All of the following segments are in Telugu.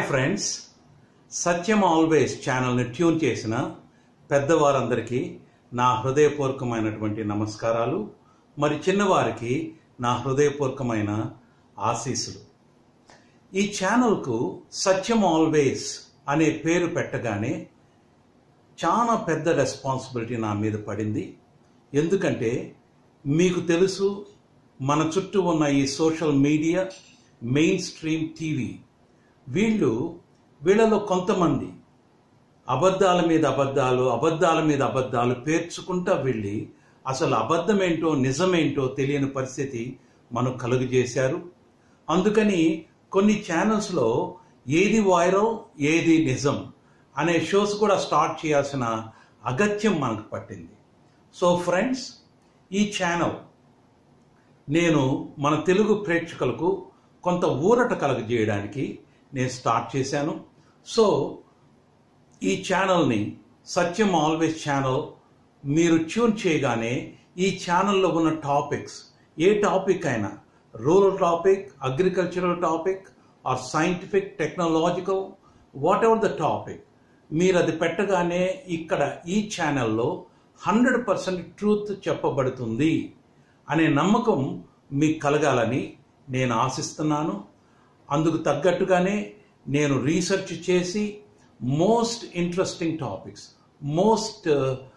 ఫ్రెండ్స్ సత్యం ఆల్వేస్ ఛానల్ని ట్యూన్ చేసిన పెద్దవారందరికీ నా హృదయపూర్వకమైనటువంటి నమస్కారాలు మరి చిన్నవారికి నా హృదయపూర్వకమైన ఆశీస్సులు ఈ ఛానల్కు సత్యం ఆల్వేస్ అనే పేరు పెట్టగానే చాలా పెద్ద రెస్పాన్సిబిలిటీ నా మీద పడింది ఎందుకంటే మీకు తెలుసు మన చుట్టూ ఉన్న ఈ social media mainstream TV వీళ్ళు వీళ్ళలో కొంతమంది అబద్ధాల మీద అబద్ధాలు అబద్ధాల మీద అబద్ధాలు పేర్చుకుంటా వెళ్ళి అసలు అబద్ధమేంటో నిజమేంటో తెలియని పరిస్థితి మనకు కలుగజేశారు అందుకని కొన్ని ఛానల్స్లో ఏది వైరల్ ఏది నిజం అనే షోస్ కూడా స్టార్ట్ చేయాల్సిన అగత్యం మనకు పట్టింది సో ఫ్రెండ్స్ ఈ ఛానల్ నేను మన తెలుగు ప్రేక్షకులకు కొంత ఊరట కలగజేయడానికి నేను స్టార్ట్ చేశాను సో ఈ ఛానల్ని సత్యం ఆల్వేస్ ఛానల్ మీరు ట్యూన్ చేయగానే ఈ ఛానల్లో ఉన్న టాపిక్స్ ఏ టాపిక్ అయినా rural topic agricultural topic or scientific technological whatever the topic మీరు అది పెట్టగానే ఇక్కడ ఈ ఛానల్లో హండ్రెడ్ పర్సెంట్ ట్రూత్ చెప్పబడుతుంది అనే నమ్మకం మీకు కలగాలని నేను ఆశిస్తున్నాను అందుకు తగ్గట్టుగానే నేను రీసెర్చ్ చేసి most interesting topics most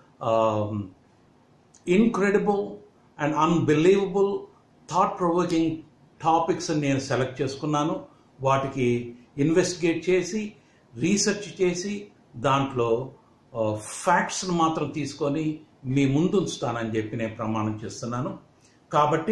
incredible and unbelievable thought provoking topics నేను సెలెక్ట్ చేసుకున్నాను వాటికి ఇన్వెస్టిగేట్ చేసి రీసెర్చ్ చేసి దాంట్లో ఫ్యాక్ట్స్ని మాత్రం తీసుకొని మీ ముందు ఉంచుతానని చెప్పి నేను ప్రమాణం చేస్తున్నాను కాబట్టి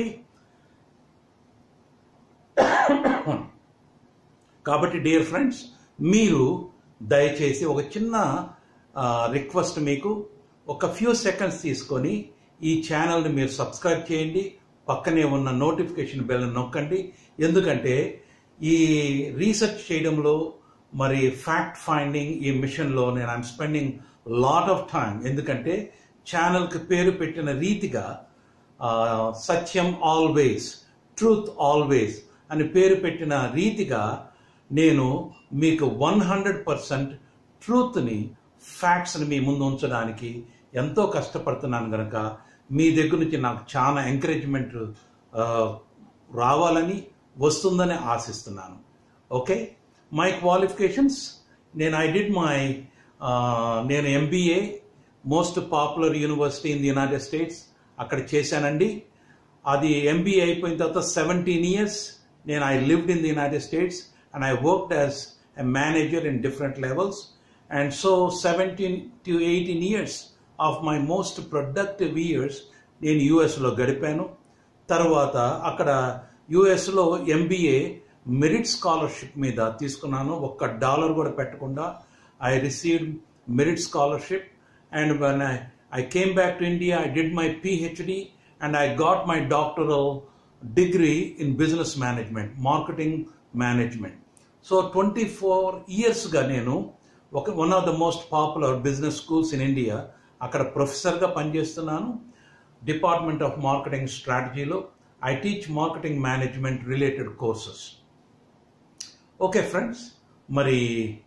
కాబట్టి డియర్ ఫ్రెండ్స్ మీరు దయచేసి ఒక చిన్న రిక్వెస్ట్ మీకు ఒక ఫ్యూ సెకండ్స్ తీసుకొని ఈ ఛానల్ని మీరు సబ్స్క్రైబ్ చేయండి పక్కనే ఉన్న నోటిఫికేషన్ బెల్ నొక్కండి ఎందుకంటే ఈ రీసెర్చ్ చేయడంలో మరి ఫ్యాక్ట్ ఫైండింగ్ ఈ మిషన్లో నేను I'm spending lot of time ఎందుకంటే ఛానల్కి పేరు పెట్టిన రీతిగా సత్యం ఆల్వేస్ ట్రూత్ ఆల్వేస్ అని పేరు పెట్టిన రీతిగా నేను మీకు వన్ హండ్రెడ్ పర్సెంట్ ట్రూత్ని ఫ్యాక్ట్స్ని మీ ముందు ఉంచడానికి ఎంతో కష్టపడుతున్నాను కనుక మీ దగ్గర నుంచి నాకు చాలా ఎంకరేజ్మెంట్ రావాలని వస్తుందని ఆశిస్తున్నాను ఓకే మై క్వాలిఫికేషన్స్ నేను ఐ డిడ్ మై నేను MBA most popular university in the United States అక్కడ చేశానండి అది ఎంబీఏ అయిపోయిన తర్వాత సెవెంటీన్ ఇయర్స్ నేను I lived in the United States and I worked as a manager in different levels and so seventeen to eighteen years of my most productive years నేను యుఎస్లో గడిపాను తర్వాత అక్కడ యుఎస్లో ఎంబీఏ మెరిట్ స్కాలర్షిప్ మీద తీసుకున్నాను ఒక్క డాలర్ కూడా పెట్టకుండా I received merit scholarship and one I I came back to India I did my PhD and I got my doctoral degree in business management marketing management so twenty four ఇయర్స్గా నేను ఒక one of the most popular business schools in India అక్కడ ప్రొఫెసర్గా పనిచేస్తున్నాను డిపార్ట్మెంట్ ఆఫ్ మార్కెటింగ్ స్ట్రాటజీలో I teach marketing management related courses okay friends మరి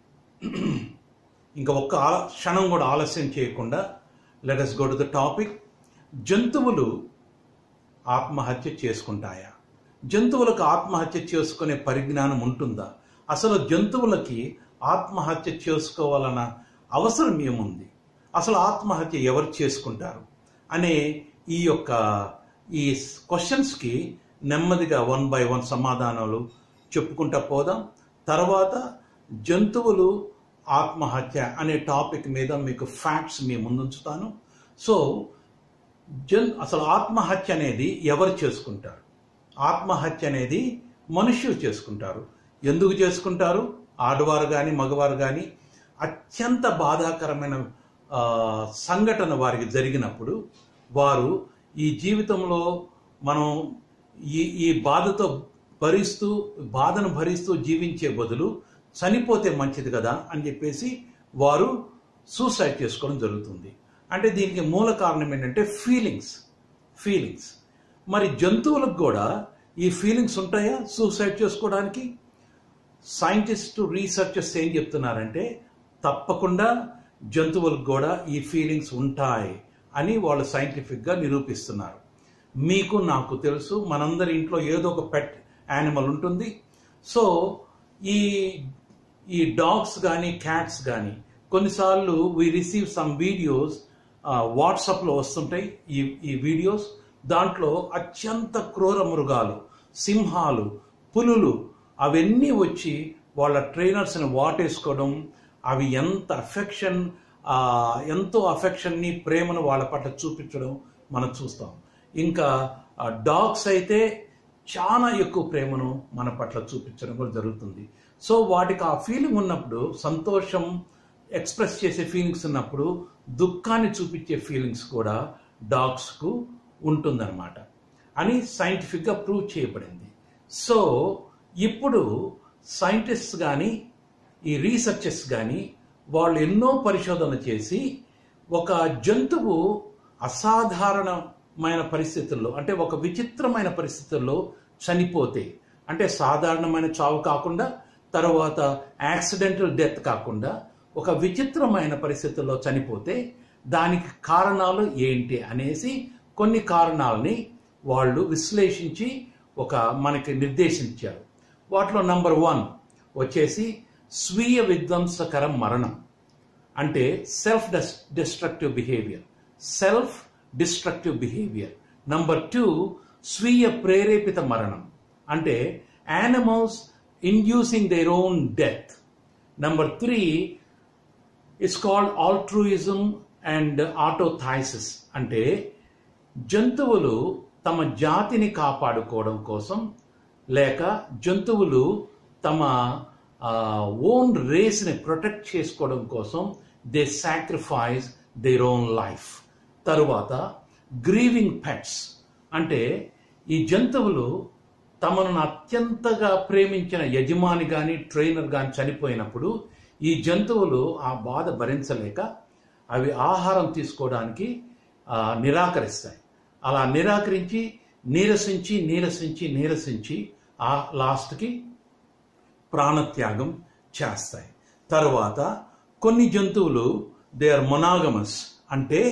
ఇంకా ఒక్క క్షణం కూడా ఆలస్యం చేయకుండా let us go to the topic జంతువులు ఆత్మహత్య చేసుకుంటాయా జంతువులకు ఆత్మహత్య చేసుకునే పరిజ్ఞానం ఉంటుందా అసలు జంతువులకి ఆత్మహత్య చేసుకోవాలన్న అవసరం ఏముంది అసలు ఆత్మహత్య ఎవరు చేసుకుంటారు అనే ఈ యొక్క ఈ క్వశ్చన్స్కి నెమ్మదిగా వన్ బై వన్ సమాధానాలు చెప్పుకుంటా పోదాం తర్వాత జంతువులు ఆత్మహత్య అనే టాపిక్ మీద మీకు ఫ్యాక్ట్స్ మీ ముందుంచుతాను సో జన్ అసలు ఆత్మహత్య అనేది ఎవరు చేసుకుంటారు ఆత్మహత్య అనేది మనుష్యులు చేసుకుంటారు ఎందుకు చేసుకుంటారు ఆడవారు కానీ మగవారు కానీ అత్యంత బాధాకరమైన సంఘటన వారికి జరిగినప్పుడు వారు ఈ జీవితంలో మనం ఈ ఈ బాధతో భరిస్తూ బాధను భరిస్తూ జీవించే బదులు చనిపోతే మంచిది కదా అని చెప్పేసి వారు సూసైడ్ చేసుకోవడం జరుగుతుంది అంటే దీనికి మూల కారణం ఏంటంటే ఫీలింగ్స్ ఫీలింగ్స్ మరి జంతువులకు కూడా ఈ ఫీలింగ్స్ ఉంటాయా సూసైడ్ చేసుకోవడానికి సైంటిస్ట్ రీసెర్చర్స్ ఏం చెప్తున్నారంటే తప్పకుండా జంతువులకు కూడా ఈ ఫీలింగ్స్ ఉంటాయి అని వాళ్ళు సైంటిఫిక్గా నిరూపిస్తున్నారు మీకు నాకు తెలుసు మనందరి ఇంట్లో ఏదో ఒక పెట్ యానిమల్ ఉంటుంది సో ఈ ఈ డాగ్స్ కానీ క్యాట్స్ కానీ కొన్నిసార్లు వి రిసీవ్ సమ్ వీడియోస్ వాట్సాప్లో వస్తుంటాయి ఈ ఈ వీడియోస్ దాంట్లో అత్యంత క్రూర మృగాలు సింహాలు పులులు అవన్నీ వచ్చి వాళ్ళ ట్రైనర్స్ని వాటేసుకోవడం అవి ఎంత అఫెక్షన్ ఎంతో అఫెక్షన్ని ప్రేమను వాళ్ళ పట్ల చూపించడం మనం చూస్తాం ఇంకా డాగ్స్ అయితే చాలా ఎక్కువ ప్రేమను మన పట్ల చూపించడం కూడా జరుగుతుంది సో వాటికి ఆ ఫీలింగ్ ఉన్నప్పుడు సంతోషం ఎక్స్ప్రెస్ చేసే ఫీలింగ్స్ ఉన్నప్పుడు దుఃఖాన్ని చూపించే ఫీలింగ్స్ కూడా డాగ్స్కు ఉంటుందన్నమాట అని సైంటిఫిక్గా ప్రూవ్ చేయబడింది సో ఇప్పుడు సైంటిస్ట్స్ కానీ ఈ రీసెర్చర్స్ కానీ వాళ్ళు ఎన్నో పరిశోధనలు చేసి ఒక జంతువు అసాధారణమైన పరిస్థితుల్లో అంటే ఒక విచిత్రమైన పరిస్థితుల్లో చనిపోతే అంటే సాధారణమైన చావు కాకుండా తర్వాత యాక్సిడెంటల్ డెత్ కాకుండా ఒక విచిత్రమైన పరిస్థితుల్లో చనిపోతే దానికి కారణాలు ఏంటి అనేసి కొన్ని కారణాలని వాళ్ళు విశ్లేషించి ఒక మనకి నిర్దేశించారు వాటిలో నంబర్ వన్ వచ్చేసి స్వీయ విధ్వంసకర మరణం అంటే self destructive behaviour self destructive behaviour number two స్వీయ ప్రేరేపిత మరణం అంటే animals inducing their own death number three it's called altruism and autothysis అంటే జంతువులు తమ జాతిని కాపాడుకోవడం కోసం లేక జంతువులు తమ ఓన్ రేస్ని ప్రొటెక్ట్ చేసుకోవడం కోసం they sacrifice their own life తరువాత గ్రీవింగ్ పెట్స్ అంటే ఈ జంతువులు తమను అత్యంతగా ప్రేమించిన యజమాని కానీ ట్రైనర్ కానీ చనిపోయినప్పుడు ఈ జంతువులు ఆ బాధ భరించలేక అవి ఆహారం తీసుకోవడానికి నిరాకరిస్తాయి అలా నిరాకరించి నీరసించి నీరసించి నీరసించి ఆ లాస్ట్కి ప్రాణత్యాగం చేస్తాయి తరువాత కొన్ని జంతువులు దే ఆర్ మొనాగమస్ అంటే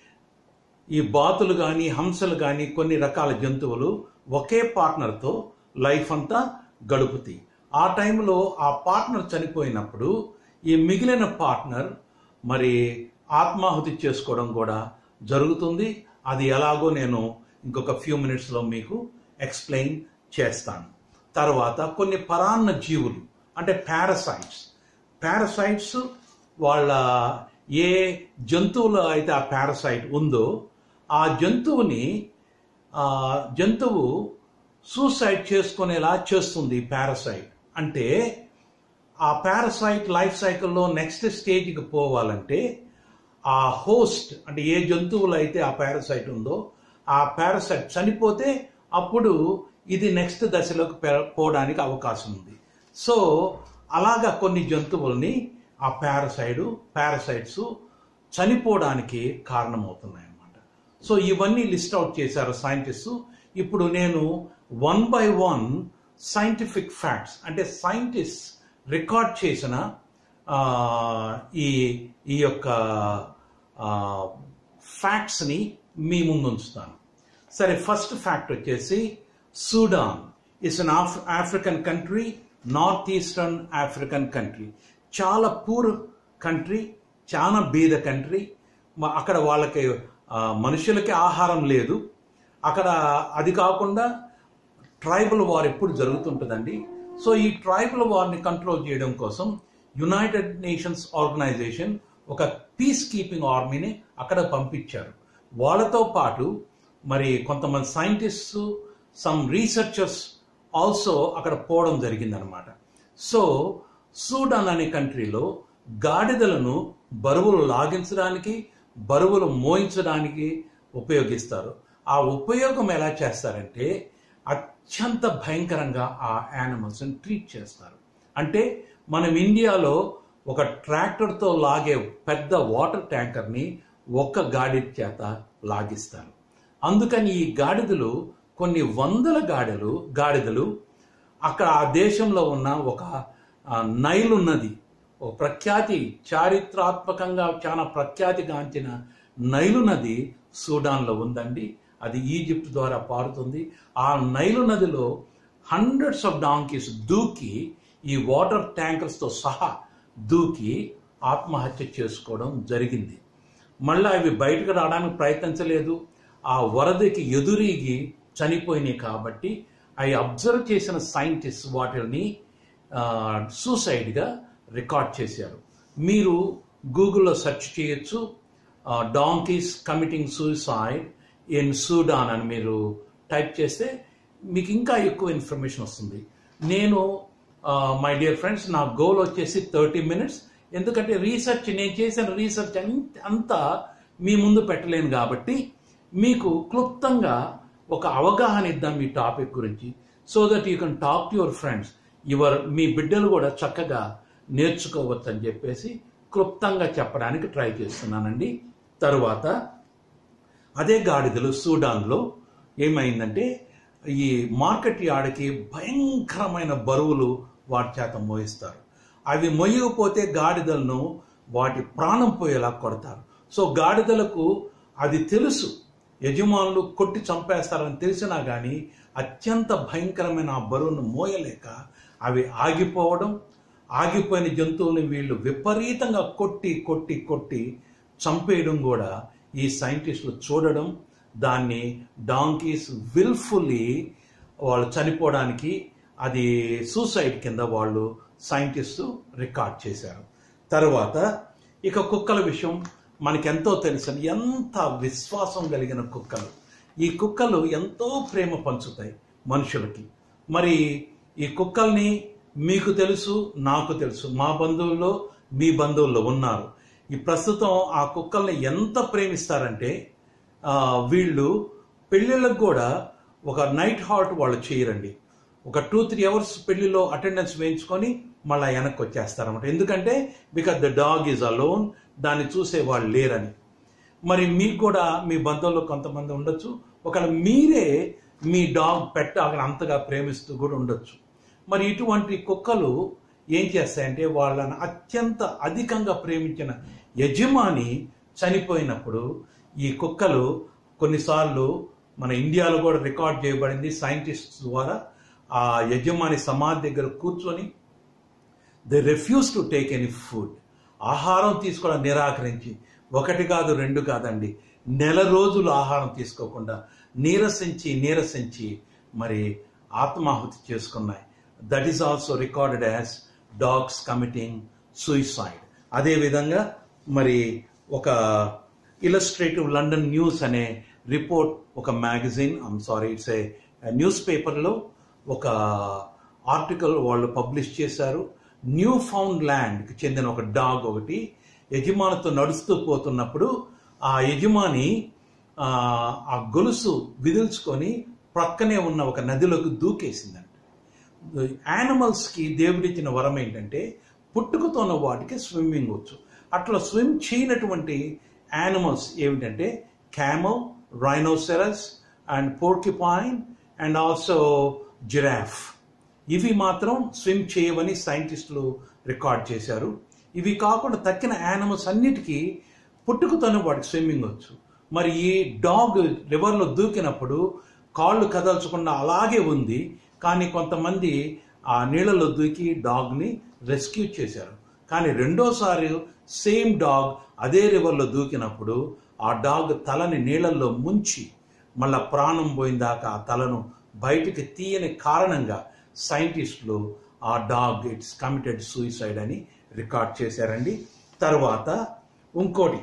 ఈ బాతులు కానీ హంసలు కానీ కొన్ని రకాల జంతువులు ఒకే పార్ట్నర్తో లైఫ్ అంతా గడుపుతాయి ఆ టైంలో ఆ పార్ట్నర్ చనిపోయినప్పుడు ఈ మిగిలిన పార్ట్నర్ మరి ఆత్మాహుతి చేసుకోవడం కూడా జరుగుతుంది అది ఎలాగో నేను ఇంకొక ఫ్యూ మినిట్స్లో మీకు ఎక్స్ప్లెయిన్ చేస్తాను తర్వాత కొన్ని పరాన్న జీవులు అంటే పారసైట్స్ పారసైట్స్ వాళ్ళ ఏ జంతువులో అయితే ఆ పారసైట్ ఉందో ఆ జంతువుని జంతువు సూసైడ్ చేసుకునేలా చేస్తుంది పారసైట్ అంటే ఆ పారసైట్ లైఫ్ సైకిల్లో నెక్స్ట్ స్టేజ్కి పోవాలంటే ఆ హోస్ట్ అంటే ఏ జంతువులు అయితే ఆ పారసైట్ ఉందో ఆ పారసైట్ చనిపోతే అప్పుడు ఇది నెక్స్ట్ దశలోకి పోవడానికి అవకాశం ఉంది సో అలాగా కొన్ని జంతువుల్ని ఆ పారసైడ్ పారసైట్స్ చనిపోవడానికి కారణమవుతున్నాయి అన్నమాట సో ఇవన్నీ లిస్ట్ అవుట్ చేశారు సైంటిస్ట్ ఇప్పుడు నేను one by one scientific facts అంటే సైంటిస్ట్ రికార్డ్ చేసిన ఈ ఈ యొక్క ఫ్యాక్ట్స్ని మీ ముందు ఉంచుతాను సరే ఫస్ట్ ఫ్యాక్ట్ వచ్చేసి Sudan is an of African country north eastern African country చాలా పూర్ కంట్రీ చాలా బీద కంట్రీ అక్కడ వాళ్ళకి మనుషులకి ఆహారం లేదు అక్కడ అది కాకుండా ట్రైబల్ వార్ ఎప్పుడు జరుగుతుంటుందండి సో ఈ ట్రైబల్ వార్ని కంట్రోల్ చేయడం కోసం యునైటెడ్ నేషన్స్ ఆర్గనైజేషన్ ఒక పీస్ కీపింగ్ ఆర్మీని అక్కడ పంపించారు వాళ్ళతో పాటు మరి కొంతమంది సైంటిస్ట్స్ సమ్ రీసెర్చర్స్ ఆల్సో అక్కడ పోవడం జరిగిందనమాట సో సూడాన్ అనే కంట్రీలో గాడిదలను బరువులు లాగించడానికి బరువులు మోయించడానికి ఉపయోగిస్తారు ఆ ఉపయోగం ఎలా చేస్తారంటే అత్యంత భయంకరంగా ఆ యానిమల్స్ని ట్రీట్ చేస్తారు అంటే మనం ఇండియాలో ఒక ట్రాక్టర్తో లాగే పెద్ద వాటర్ ట్యాంకర్ని ఒక్క గాడి చేత లాగిస్తారు అందుకని ఈ గాడిదలు కొన్ని వందల గాడిలు గాడిదలు అక్కడ ఆ దేశంలో ఉన్న ఒక ఆ, నైలు నది ఓ ప్రఖ్యాతి చారిత్రాత్మకంగా చాలా ప్రఖ్యాతిగాంచిన నైలు నది సూడాన్లో ఉందండి అది ఈజిప్ట్ ద్వారా పారుతుంది ఆ నైలు నదిలో హండ్రెడ్స్ ఆఫ్ డాంకీస్ దూకి ఈ వాటర్ ట్యాంకర్స్తో సహా దూకి ఆత్మహత్య చేసుకోవడం జరిగింది మళ్ళీ అవి బయటకు రావడానికి ప్రయత్నించలేదు ఆ వరదకి ఎదురీగి చనిపోయినాయి కాబట్టి అవి అబ్జర్వ్ చేసిన సైంటిస్ట్ వాటిని సూసైడ్గా రికార్డ్ చేశారు మీరు గూగుల్లో సెర్చ్ చేయొచ్చు donkeys committing suicide in Sudan అని మీరు టైప్ చేస్తే మీకు ఇంకా ఎక్కువ ఇన్ఫర్మేషన్ వస్తుంది నేను మై డియర్ ఫ్రెండ్స్ నా గోల్ వచ్చేసి థర్టీ మినిట్స్ ఎందుకంటే రీసెర్చ్ నేను చేసిన రీసెర్చ్ అంతా మీ ముందు పెట్టలేను కాబట్టి మీకు క్లుప్తంగా ఒక అవగాహన ఇద్దాం ఈ టాపిక్ గురించి so that you can talk to your friends your మీ బిడ్డలు కూడా చక్కగా నేర్చుకోవచ్చు అని చెప్పేసి క్లుప్తంగా చెప్పడానికి ట్రై చేస్తున్నానండి తరువాత అదే గాడిదలు సూడాన్లో ఏమైందంటే ఈ మార్కెట్ యార్డ్కి భయంకరమైన బరువులు వాటి చేత మోయిస్తారు అవి మొయ్యకపోతే గాడిదలను వాటి ప్రాణం పోయేలా కొడతారు సో గాడిదలకు అది తెలుసు యజమానులు కొట్టి చంపేస్తారని తెలిసినా కానీ అత్యంత భయంకరమైన ఆ బరువును మోయలేక అవి ఆగిపోవడం ఆగిపోయిన జంతువుల్ని వీళ్ళు విపరీతంగా కొట్టి కొట్టి కొట్టి చంపేయడం కూడా ఈ సైంటిస్టులు చూడడం దాన్ని డాంకీస్ విల్ఫుల్లీ వాళ్ళు చనిపోవడానికి అది సూసైడ్ కింద వాళ్ళు సైంటిస్టు రికార్డ్ చేశారు తర్వాత ఇక కుక్కల విషయం మనకెంతో తెలుసు ఎంత విశ్వాసం కలిగిన కుక్కలు ఈ కుక్కలు ఎంతో ప్రేమ పంచుతాయి మనుషులకి మరి ఈ కుక్కల్ని మీకు తెలుసు నాకు తెలుసు మా బంధువుల్లో మీ బంధువుల్లో ఉన్నారు ఈ ప్రస్తుతం ఆ కుక్కల్ని ఎంత ప్రేమిస్తారంటే ఆ, వీళ్ళు పెళ్ళిళ్ళకు కూడా ఒక నైట్ హాల్ట్ వాళ్ళు చేయరండి ఒక టూ త్రీ అవర్స్ పెళ్లిలో అటెండెన్స్ వేయించుకొని మళ్ళీ వెనక్కి వచ్చేస్తారన్నమాట ఎందుకంటే because the dog is alone దాన్ని చూసే వాళ్ళు లేరని మరి మీకు కూడా మీ బంధువుల్లో కొంతమంది ఉండొచ్చు ఒకవేళ మీరే మీ డాగ్ పెట్ అక్కడ అంతగా ప్రేమిస్తూ కూడా ఉండొచ్చు మరి ఇటువంటి కుక్కలు ఏం చేస్తాయంటే వాళ్ళని అత్యంత అధికంగా ప్రేమించిన యజమాని చనిపోయినప్పుడు ఈ కుక్కలు కొన్నిసార్లు మన ఇండియాలో కూడా రికార్డ్ చేయబడింది సైంటిస్ట్ ద్వారా ఆ యజమాని సమాధి దగ్గర కూర్చొని they refuse to take any food ఆహారం తీసుకోవడం నిరాకరించి ఒకటి కాదు రెండు కాదండి నెల రోజులు ఆహారం తీసుకోకుండా నీరసించి నీరసించి మరి ఆత్మాహుతి చేసుకున్నాయి that is also recorded as dogs committing suicide అదేవిధంగా మరి ఒక ఇలస్ట్రేటివ్ లండన్ న్యూస్ అనే రిపోర్ట్ ఒక magazine I'm sorry it's a news పేపర్లో ఒక ఆర్టికల్ వాళ్ళు పబ్లిష్ చేశారు న్యూ ఫౌండ్ ల్యాండ్కి చెందిన ఒక డాగ్ ఒకటి యజమానితో నడుస్తూ పోతున్నప్పుడు ఆ యజమాని ఆ ఆ గొలుసు విదిల్చుకొని ప్రక్కనే ఉన్న ఒక నదిలోకి దూకేసిందంట యానిమల్స్కి దేవుడిచ్చిన వరం ఏంటంటే పుట్టుకతోన్న వాటికి స్విమ్మింగ్ వచ్చు అట్లా స్విమ్ చేయనటువంటి యానిమల్స్ ఏమిటంటే camel rhinoceros and porcupine and also giraffe ఇవి మాత్రం స్విమ్ చేయవని సైంటిస్టులు రికార్డ్ చేశారు ఇవి కాకుండా తక్కిన యానిమల్స్ అన్నిటికీ పుట్టుకతోనే వాటికి స్విమ్మింగ్ వచ్చు మరి ఈ డాగ్ రివర్లో దూకినప్పుడు కాళ్ళు కదల్చకుండా అలాగే ఉంది కానీ కొంతమంది ఆ నీళ్ళలో దూకి డాగ్ని రెస్క్యూ చేశారు కానీ రెండోసారి సేమ్ డాగ్ అదే రివర్లో దూకినప్పుడు ఆ డాగ్ తలని నీళ్ళల్లో ముంచి మళ్ళా ప్రాణం పోయిందాకా ఆ తలను బయటికి తీయని కారణంగా సైంటిస్టులు ఆ డాగ్ ఇట్స్ కమిటెడ్ సూయిసైడ్ అని రికార్డ్ చేశారండి తర్వాత ఇంకోటి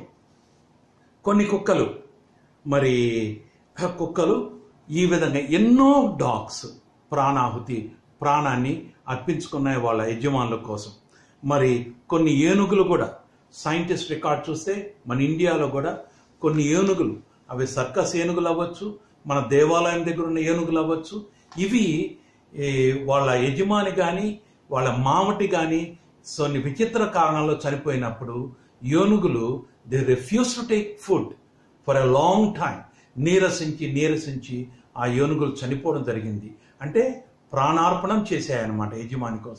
కొన్ని కుక్కలు మరి ఆ కుక్కలు ఈ విధంగా ఎన్నో డాగ్స్ ప్రాణాహుతి ప్రాణాన్ని అర్పించుకున్నాయి వాళ్ళ యజమానుల కోసం మరి కొన్ని ఏనుగులు కూడా సైంటిస్ట్ రికార్డ్ చూస్తే మన ఇండియాలో కూడా కొన్ని ఏనుగులు అవి సర్కస్ ఏనుగులు అవ్వచ్చు మన దేవాలయం దగ్గర ఉన్న ఏనుగులు అవ్వచ్చు ఇవి ఏ, వాళ్ళ యజమాని కానీ వాళ్ళ మామటి కానీ కొన్ని విచిత్ర కారణాల్లో చనిపోయినప్పుడు ఏనుగులు they refuse to take food for a long time నీరసించి నీరసించి ఆ ఏనుగులు చనిపోవడం జరిగింది అంటే ప్రాణార్పణం చేశాయన్నమాట యజమాని కోసం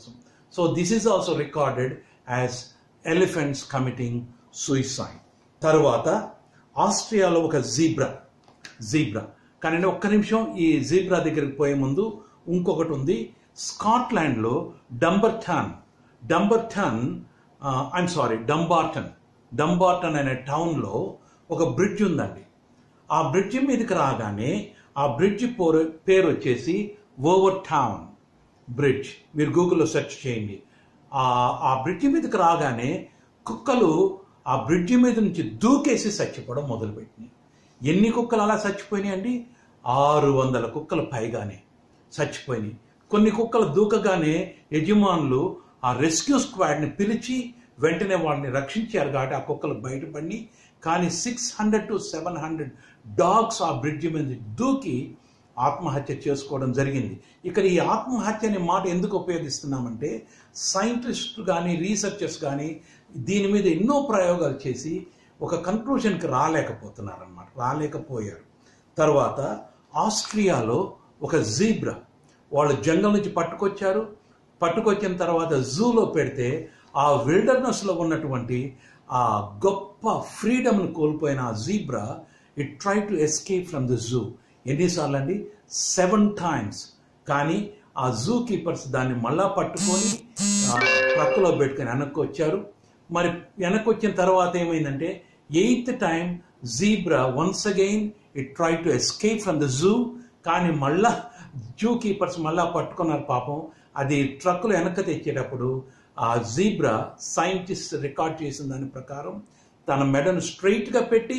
so this is also recorded as elephants committing suicide తరువాత ఆస్ట్రియాలో ఒక జీబ్రా జీబ్రా కానీ ఒక్క నిమిషం ఈ జీబ్రా దగ్గరికి పోయే ముందు ఇంకొకటి ఉంది స్కాట్లాండ్లో Dumbarton Dumbarton I'm sorry Dumbarton Dumbarton అనే టౌన్లో ఒక బ్రిడ్జ్ ఉందండి ఆ బ్రిడ్జ్ మీదకి రాగానే ఆ బ్రిడ్జ్ పోరు పేరు వచ్చేసి ఓవర్ టౌన్ బ్రిడ్జ్ మీరు గూగుల్లో సెర్చ్ చేయండి ఆ ఆ బ్రిడ్జ్ మీదకి రాగానే కుక్కలు ఆ బ్రిడ్జ్ మీద నుంచి దూకేసి చచ్చిపోవడం మొదలుపెట్టినాయి ఎన్ని కుక్కలు అలా చచ్చిపోయినాయి అండి ఆరు వందల కుక్కలు పైగానే చచ్చిపోయినాయి కొన్ని కుక్కలు దూకగానే యజమానులు ఆ రెస్క్యూ స్క్వాడ్ని పిలిచి వెంటనే వాళ్ళని రక్షించారు కాబట్టి ఆ కుక్కలు బయటపడి కానీ six hundred to seven hundred dogs ఆ బ్రిడ్జ్ మీద దూకి ఆత్మహత్య చేసుకోవడం జరిగింది ఇక్కడ ఈ ఆత్మహత్య అనే మాట ఎందుకు ఉపయోగిస్తున్నామంటే సైంటిస్టులు కానీ రీసెర్చర్స్ కానీ దీని మీద ఎన్నో ప్రయోగాలు చేసి ఒక కంక్లూషన్కి రాలేకపోతున్నారన్నమాట రాలేకపోయారు తర్వాత ఆస్ట్రియాలో ఒక జీబ్రా వాళ్ళు జంగల్ నుంచి పట్టుకొచ్చారు పట్టుకొచ్చిన తర్వాత జూలో పెడితే ఆ విల్డర్నెస్లో ఉన్నటువంటి ఆ గొప్ప ఫ్రీడమ్ను కోల్పోయిన ఆ zebra it try to escape from the zoo ఎన్నిసార్లు అండి సెవెన్ టైమ్స్ కానీ ఆ జూ కీపర్స్ దాన్ని మళ్ళా పట్టుకొని ట్రక్లో పెట్టుకొని వెనక్కి వచ్చారు మరి వెనక్కి వచ్చిన తర్వాత ఏమైందంటే eighth time zebra once again it try to escape from the zoo కానీ మళ్ళా జూ కీపర్స్ మళ్ళా పట్టుకున్నారు పాపం అది ట్రక్కులు వెనక్కి తెచ్చేటప్పుడు ఆ జీబ్రా సైంటిస్ట్ రికార్డ్ చేసిన దాని ప్రకారం తన మెడను స్ట్రైట్గా పెట్టి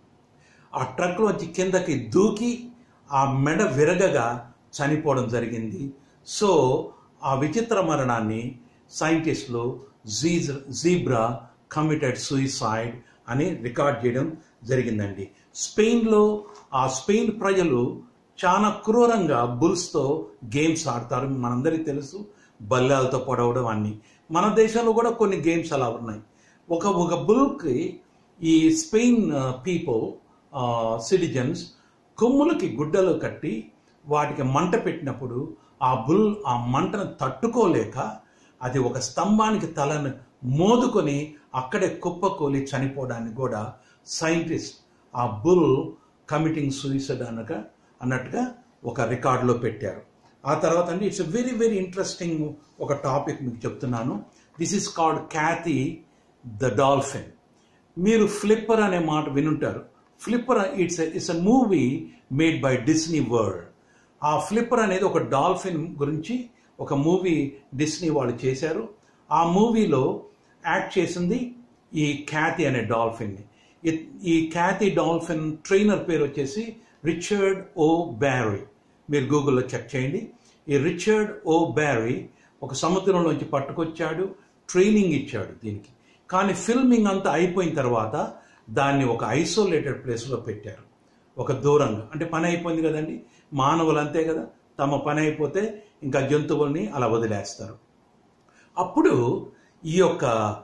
ఆ ట్రక్లోంచి కిందకి దూకి ఆ మెడ విరగగా చనిపోవడం జరిగింది సో ఆ విచిత్ర మరణాన్ని సైంటిస్టులు జీజ్ జీబ్రా కమిటెడ్ సూయిసైడ్ అని రికార్డ్ చేయడం జరిగిందండి స్పెయిన్లో ఆ స్పెయిన్ ప్రజలు చాలా క్రూరంగా బుల్స్తో గేమ్స్ ఆడతారు మనందరికీ తెలుసు బల్లాలతో పొడవడం అన్ని మన దేశంలో కూడా కొన్ని గేమ్స్ అలా ఉన్నాయి ఒక ఒక బుల్కి ఈ స్పెయిన్ పీపుల్ సిటిజన్స్ కొమ్ములకి గుడ్డలు కట్టి వాటికి మంట పెట్టినప్పుడు ఆ బుల్ ఆ మంటను తట్టుకోలేక అది ఒక స్తంభానికి తలను మోదుకొని అక్కడే కుప్పకూలి చనిపోవడానికి కూడా సైంటిస్ట్ ఆ బుల్ కమిటింగ్ సూయిసైడ్ అనగా అన్నట్టుగా ఒక రికార్డులో పెట్టారు ఆ తర్వాత అండి ఇట్స్ వెరీ వెరీ ఇంట్రెస్టింగ్ ఒక టాపిక్ మీకు చెప్తున్నాను this is called Cathy the dolphin మీరు ఫ్లిప్పర్ అనే మాట వినుంటారు Flipper it's it's a movie made by Disney world ఆ ఫ్లిప్పర్ అనేది ఒక డాల్ఫిన్ గురించి ఒక మూవీ డిస్నీ వాళ్ళు చేశారు ఆ మూవీలో యాక్ట్ చేసింది ఈ క్యాతి అనే డాల్ఫిన్ని ఈ క్యాతి డాల్ఫిన్ ట్రైనర్ పేరు వచ్చేసి రిచర్డ్ ఓ బ్యారీ మీరు గూగుల్లో చెక్ చేయండి ఈ రిచర్డ్ ఓ బ్యారీ ఒక సముద్రంలోంచి పట్టుకొచ్చాడు ట్రైనింగ్ ఇచ్చాడు దీనికి కానీ ఫిల్మింగ్ అంతా అయిపోయిన తర్వాత దాన్ని ఒక ఐసోలేటెడ్ ప్లేస్లో పెట్టారు ఒక దూరంగా అంటే పని అయిపోయింది కదండి మానవులు అంతే కదా తమ పని అయిపోతే ఇంకా జంతువుల్ని అలా వదిలేస్తారు అప్పుడు ఈ యొక్క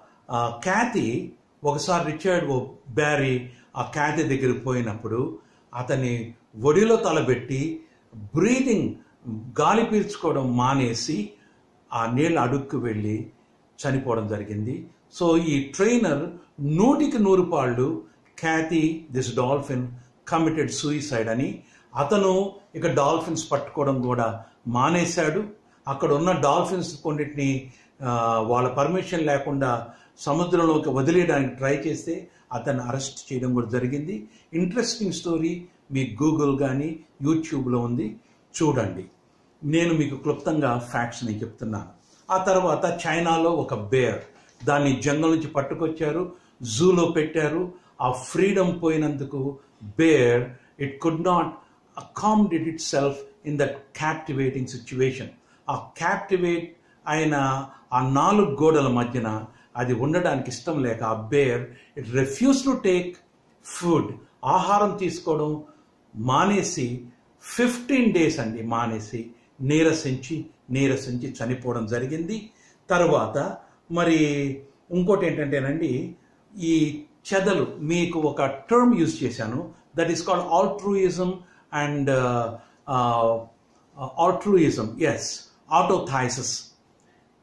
ఖ్యాతి ఒకసారి రిచర్డ్ ఓ బ్యారీ ఆ ఖ్యాతి దగ్గరికి పోయినప్పుడు అతని ఒడిలో తలబెట్టి బ్రీతింగ్ గాలి పీల్చుకోవడం మానేసి ఆ నీళ్ళ అడుక్కు వెళ్ళి చనిపోవడం జరిగింది సో ఈ ట్రైనర్ నూటికి నూరు పాళ్ళు ఖ్యాతి దిస్ డాల్ఫిన్ కమిటెడ్ సూయిసైడ్ అని అతను ఇక డాల్ఫిన్స్ పట్టుకోవడం కూడా మానేశాడు అక్కడ ఉన్న డాల్ఫిన్స్ కొన్నిటిని వాళ్ళ పర్మిషన్ లేకుండా సముద్రంలోకి వదిలేయడానికి ట్రై చేస్తే అతన్ని అరెస్ట్ చేయడం కూడా జరిగింది ఇంట్రెస్టింగ్ స్టోరీ మీ గూగుల్ కానీ యూట్యూబ్లో ఉంది చూడండి నేను మీకు క్లుప్తంగా ఫ్యాక్ట్స్ని చెప్తున్నాను ఆ తర్వాత చైనాలో ఒక బేర్ దాన్ని జంగల్ నుంచి పట్టుకొచ్చారు జూలో పెట్టారు ఆ ఫ్రీడమ్ పోయినందుకు bear it could not accommodate itself in that captivating situation ఆ క్యాప్టివేట్ అయిన ఆ నాలుగు గోడల మధ్యన అది ఉండడానికి ఇష్టం లేక ఆ bear it refuse to take food ఆహారం తీసుకోవడం మానేసి ఫిఫ్టీన్ డేస్ అండి మానేసి నీరసించి నీరసించి చనిపోవడం జరిగింది తర్వాత మరి ఇంకోటి ఏంటంటేనండి ఈ చెదలు మీకు ఒక టర్మ్ యూజ్ చేశాను that is called altruism and altruism as autothysis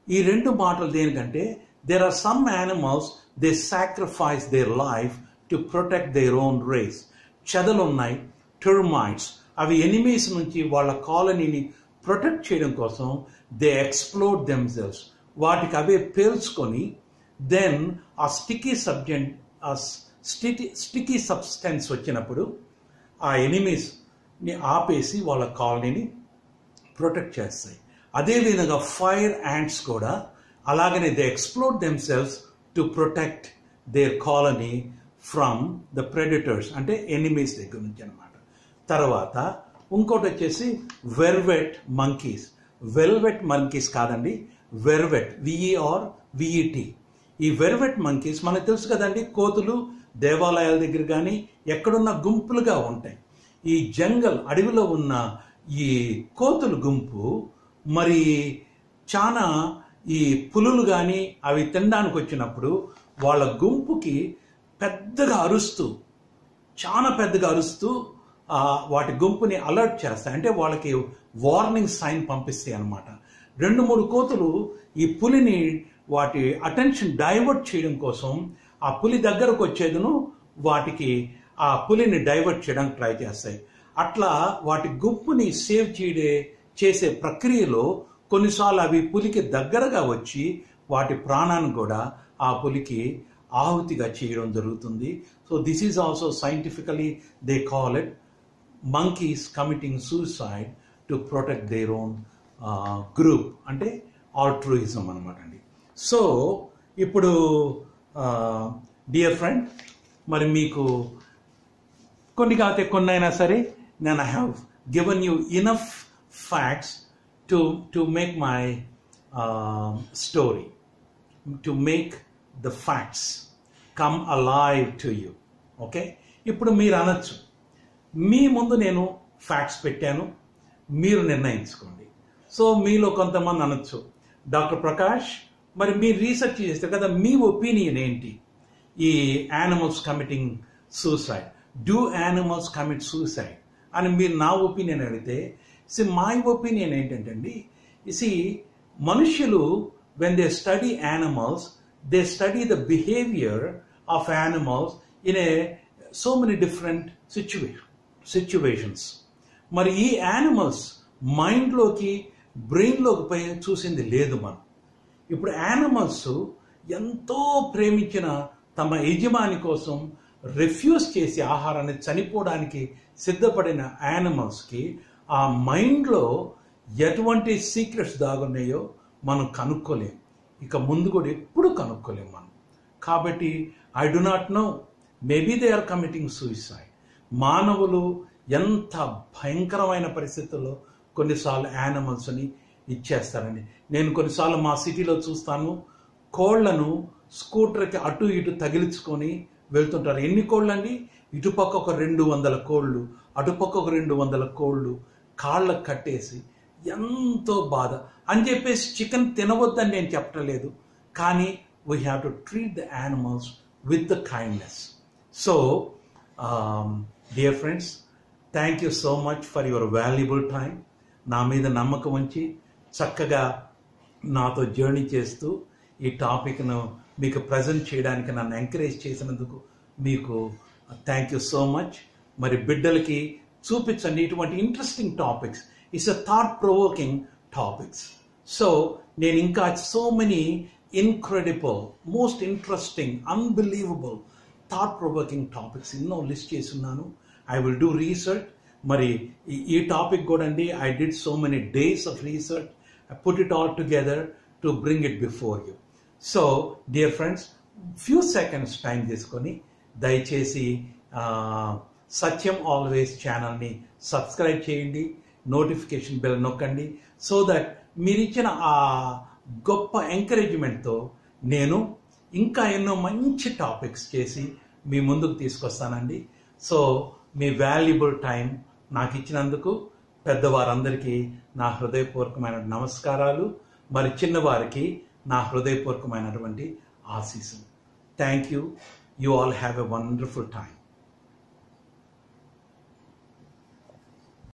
ఈ రెండు మాటలు దేనికంటే there are some animals they sacrifice their life to protect their own race చెదలు ఉన్నాయి టెర్మైట్స్ అవి ఎనిమీస్ నుంచి వాళ్ళ కాలనీని ప్రొటెక్ట్ చేయడం కోసం దే ఎక్స్ప్లోర్ దెమ్సెల్స్ వాటికి అవే పేల్చుకొని దెన్ ఆ స్టికీ సబ్జెంట్ ఆ స్టికీ స్టికీ సబ్స్టెన్స్ వచ్చినప్పుడు ఆ ఎనిమీస్ని ఆపేసి వాళ్ళ కాలనీని ప్రొటెక్ట్ చేస్తాయి అదేవిధంగా ఫైర్ యాండ్స్ కూడా అలాగనే they explore themselves to protect their colony from the predators అంటే ఎనిమీస్ దగ్గర నుంచి అనమాట తర్వాత ఇంకోటి వచ్చేసి వెర్వెట్ మంకీస్ వెల్వెట్ మంకీస్ కాదండి వెర్వెట్ విఈఆర్ విఈటి ఈ వెర్వెట్ మంకీస్ మనకు తెలుసు కదండి కోతులు దేవాలయాల దగ్గర కానీ ఎక్కడున్న గుంపులుగా ఉంటాయి ఈ జంగల్ అడవిలో ఉన్న ఈ కోతుల గుంపు మరి చాలా ఈ పులులు కానీ అవి తినడానికి వచ్చినప్పుడు వాళ్ళ గుంపుకి పెద్దగా అరుస్తూ చాలా పెద్దగా అరుస్తూ ఆ, వాటి గుంపుని అలర్ట్ చేస్తాయి అంటే వాళ్ళకి వార్నింగ్ సైన్ పంపిస్తాయి అన్నమాట రెండు మూడు కోతులు ఈ పులిని వాటి అటెన్షన్ డైవర్ట్ చేయడం కోసం ఆ పులి దగ్గరకు వచ్చేదును వాటికి ఆ పులిని డైవర్ట్ చేయడానికి ట్రై చేస్తాయి అట్లా వాటి గుంపుని సేవ్ చేయడే చేసే ప్రక్రియలో కొన్నిసార్లు అవి పులికి దగ్గరగా వచ్చి వాటి ప్రాణాన్ని కూడా ఆ పులికి ఆహుతిగా చేయడం జరుగుతుంది so this is also scientifically they call it monkeys committing suicide to protect their own group అంటే ఆల్ట్రూయిజం అనమాట అండి సో ఇప్పుడు డియర్ ఫ్రెండ్ మరి మీకు కొన్ని కాకపోతే కొన్ని అయినా సరే నేను I have given you enough facts to to make my story to make the facts come alive to you okay ఇప్పుడు మీరు అనొచ్చు మీ ముందు నేను ఫ్యాక్ట్స్ పెట్టాను మీరు నిర్ణయించుకోండి సో మీలో కొంతమంది అనొచ్చు డాక్టర్ ప్రకాష్ మరి మీరు రీసెర్చ్ చేస్తారు కదా మీ ఒపీనియన్ ఏంటి ఈ animals committing suicide do animals commit suicide అని మీరు నా ఒపీనియన్ అడిగితే సి మై ఒపీనియన్ ఏంటంటే అండి సి మనుష్యులు when they study animals they study the behaviour of animals in a so many different situation situations మరి ఈ యానిమల్స్ మైండ్లోకి బ్రెయిన్లోకి పోయి చూసింది లేదు మనం ఇప్పుడు యానిమల్స్ ఎంతో ప్రేమించిన తమ యజమాని కోసం రిఫ్యూజ్ చేసి ఆహారాన్ని చనిపోవడానికి సిద్ధపడిన యానిమల్స్కి ఆ మైండ్లో ఎటువంటి సీక్రెట్స్ దాగున్నాయో మనం కనుక్కోలేం ఇక ముందు కూడా ఎప్పుడు కనుక్కోలేం మనం కాబట్టి I do not know maybe they are committing suicide మానవులు ఎంత భయంకరమైన పరిస్థితుల్లో కొన్నిసార్లు యానిమల్స్ని ఇచ్చేస్తారండి నేను కొన్నిసార్లు మా సిటీలో చూస్తాను కోళ్లను స్కూటర్కి అటు ఇటు తగిలించుకొని వెళ్తుంటారు ఎన్ని కోళ్ళు అండి ఇటుపక్క ఒక రెండు వందల కోళ్ళు అటుపక్క ఒక రెండు వందల కోళ్ళు కాళ్ళకు కట్టేసి ఎంతో బాధ అని చెప్పేసి చికెన్ తినవద్దని నేను చెప్పటం లేదు కానీ we have to treat the animals with the kindness so dear friends thank you so much for your valuable time నా మీద నమ్మకం ఉంచి చక్కగా నాతో జర్నీ చేస్తూ ఈ టాపిక్ను మీకు ప్రజెంట్ చేయడానికి నన్ను ఎంకరేజ్ చేసినందుకు మీకు థ్యాంక్ యూ సో మచ్ మరి బిడ్డలకి చూపించండి ఇటువంటి interesting topics it's a thought provoking topics so నేను ఇంకా so many incredible most interesting unbelievable thought provoking topics ఎన్నో లిస్ట్ చేస్తున్నాను ఐ విల్ డూ రీసెర్చ్ మరి ఈ- ఈ టాపిక్ కూడా అండి I did so many days of research I put it all together to bring it before you so dear friends few seconds time తీసుకొని దయచేసి ఆ, సత్యం ఆల్వేస్ ఛానల్ని సబ్స్క్రైబ్ చేయండి నోటిఫికేషన్ బెల్ నొక్కండి సో దట్ మీరిచ్చిన ఆ గొప్ప ఎంకరేజ్మెంట్తో నేను ఇంకా ఎన్నో మంచి టాపిక్స్ చేసి మీ ముందుకు తీసుకొస్తానండి సో మీ వాల్యుబుల్ టైం నాకు ఇచ్చినందుకు పెద్దవారందరికీ నా హృదయపూర్వకమైన నమస్కారాలు మరి చిన్నవారికి నా హృదయపూర్వకమైనటువంటి ఆశీస్సులు thank you you all have a wonderful time